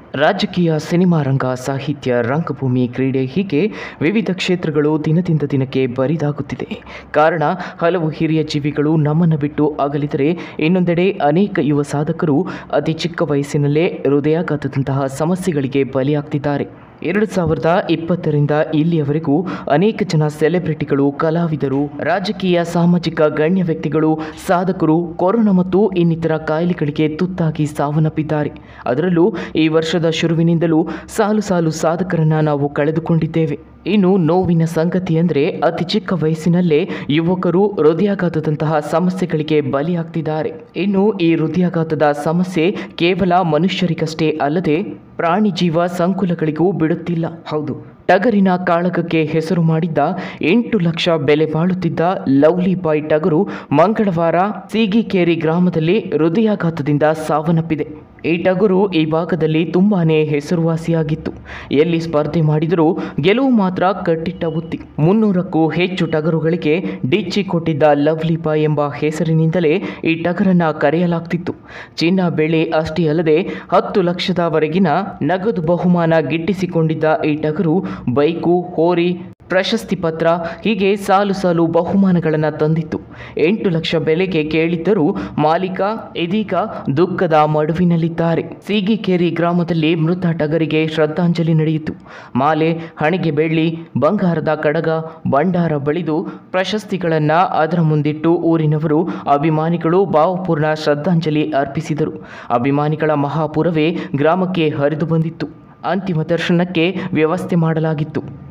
ರಾಜಕೀಯ ಸಿನಿಮಾ ರಂಗ ಸಾಹಿತ್ಯ ರಂಗಭೂಮಿ ಕ್ರೀಡೆ ಹೀಗೆ ವಿವಿಧ ಕ್ಷೇತ್ರಗಳು ದಿನದಿಂದ ದಿನಕ್ಕೆ ಬರಿದಾಗುತ್ತಿದೆ ಕಾರಣ ಹಲವು ಹಿರಿಯ ಜೀವಿಗಳು ನಮ್ಮನ್ನು ಬಿಟ್ಟು ಅಗಲಿದರೆ ಇನ್ನೊಂದೆಡೆ ಅನೇಕ ಯುವ ಸಾಧಕರು ಅತಿ ಚಿಕ್ಕ ವಯಸ್ಸಿನಲ್ಲೇ ಹೃದಯಾಘಾತದಂತಹ ಸಮಸ್ಯೆಗಳಿಗೆ ಬಲಿಯಾಗ್ತಿದ್ದಾರೆ ಎರಡು ಸಾವಿರದ ಇಪ್ಪತ್ತರಿಂದ ಇಲ್ಲಿಯವರೆಗೂ ಅನೇಕ ಜನ ಸೆಲೆಬ್ರಿಟಿಗಳು ಕಲಾವಿದರು ರಾಜಕೀಯ ಸಾಮಾಜಿಕ ಗಣ್ಯ ವ್ಯಕ್ತಿಗಳು ಸಾಧಕರು ಕೊರೋನಾ ಮತ್ತು ಇನ್ನಿತರ ಕಾಯಿಲೆಗಳಿಗೆ ತುತ್ತಾಗಿ ಸಾವನ್ನಪ್ಪಿದ್ದಾರೆ ಅದರಲ್ಲೂ ಈ ವರ್ಷದ ಶುರುವಿನಿಂದಲೂ ಸಾಲು ಸಾಲು ಸಾಧಕರನ್ನ ನಾವು ಕಳೆದುಕೊಂಡಿದ್ದೇವೆ ಇನ್ನು ನೋವಿನ ಸಂಗತಿ ಅಂದರೆ ಅತಿ ಚಿಕ್ಕ ವಯಸ್ಸಿನಲ್ಲೇ ಯುವಕರು ಹೃದಯಾಘಾತದಂತಹ ಸಮಸ್ಯೆಗಳಿಗೆ ಬಲಿಯಾಗ್ತಿದ್ದಾರೆ ಇನ್ನು ಈ ಹೃದಯಾಘಾತದ ಸಮಸ್ಯೆ ಕೇವಲ ಮನುಷ್ಯರಿಗಷ್ಟೇ ಅಲ್ಲದೆ ಪ್ರಾಣಿ ಜೀವ ಸಂಕುಲಗಳಿಗೂ ಬಿಡುತ್ತಿಲ್ಲ ಹೌದು ಟಗರಿನ ಕಾಳಗಕ್ಕೆ ಹೆಸರು ಮಾಡಿದ್ದ ಎಂಟು ಲಕ್ಷ ಬೆಲೆ ಬಾಳುತ್ತಿದ್ದ ಲವ್ಲಿ ಬಾಯ್ ಟಗರು ಮಂಗಳವಾರ ಸೀಗಿಕೇರಿ ಗ್ರಾಮದಲ್ಲಿ ಹೃದಯಾಘಾತದಿಂದ ಸಾವನ್ನಪ್ಪಿದೆ ಈ ಟಗರು ಈ ಭಾಗದಲ್ಲಿ ತುಂಬಾನೇ ಹೆಸರುವಾಸಿಯಾಗಿತ್ತು ಎಲ್ಲಿ ಸ್ಪರ್ಧೆ ಮಾಡಿದರೂ ಗೆಲುವು ಮಾತ್ರ ಕಟ್ಟಿಟ್ಟ ಬುತ್ತಿ ಮುನ್ನೂರಕ್ಕೂ ಹೆಚ್ಚು ಟಗರುಗಳಿಗೆ ಡಿಚ್ಚಿ ಕೊಟ್ಟಿದ್ದ ಲವ್ಲಿ ಬಾಯ್ ಎಂಬ ಹೆಸರಿನಿಂದಲೇ ಈ ಟಗರನ್ನ ಕರೆಯಲಾಗ್ತಿತ್ತು ಚಿನ್ನ ಬೆಳೆ ಅಷ್ಟೇ ಅಲ್ಲದೆ ಹತ್ತು ಲಕ್ಷದವರೆಗಿನ ನಗದು ಬಹುಮಾನ ಗಿಟ್ಟಿಸಿಕೊಂಡಿದ್ದ ಈ ಟಗರು ಬೈಕು ಹೋರಿ ಪ್ರಶಸ್ತಿ ಪತ್ರ ಹೀಗೆ ಸಾಲು ಸಾಲು ಬಹುಮಾನಗಳನ್ನು ತಂದಿತ್ತು ಎಂಟು ಲಕ್ಷ ಬೆಲೆಗೆ ಕೇಳಿದ್ದರೂ ಮಾಲೀಕ ಇದೀಗ ದುಃಖದ ಮಡುವಿನಲ್ಲಿದ್ದಾರೆ ಸೀಗಿಕೇರಿ ಗ್ರಾಮದಲ್ಲಿ ಮೃತ ಟಗರಿಗೆ ಶ್ರದ್ಧಾಂಜಲಿ ನಡೆಯಿತು ಮಾಲೆ ಹಣೆಗೆ ಬೆಳ್ಳಿ ಬಂಗಾರದ ಕಡಗ ಭಂಡಾರ ಬಳಿದು ಪ್ರಶಸ್ತಿಗಳನ್ನು ಅದರ ಮುಂದಿಟ್ಟು ಊರಿನವರು ಅಭಿಮಾನಿಗಳು ಭಾವಪೂರ್ಣ ಶ್ರದ್ಧಾಂಜಲಿ ಅರ್ಪಿಸಿದರು ಅಭಿಮಾನಿಗಳ ಮಹಾಪುರವೇ ಗ್ರಾಮಕ್ಕೆ ಹರಿದು ಬಂದಿತ್ತು ಅಂತಿಮ ದರ್ಶನಕ್ಕೆ ವ್ಯವಸ್ಥೆ ಮಾಡಲಾಗಿತ್ತು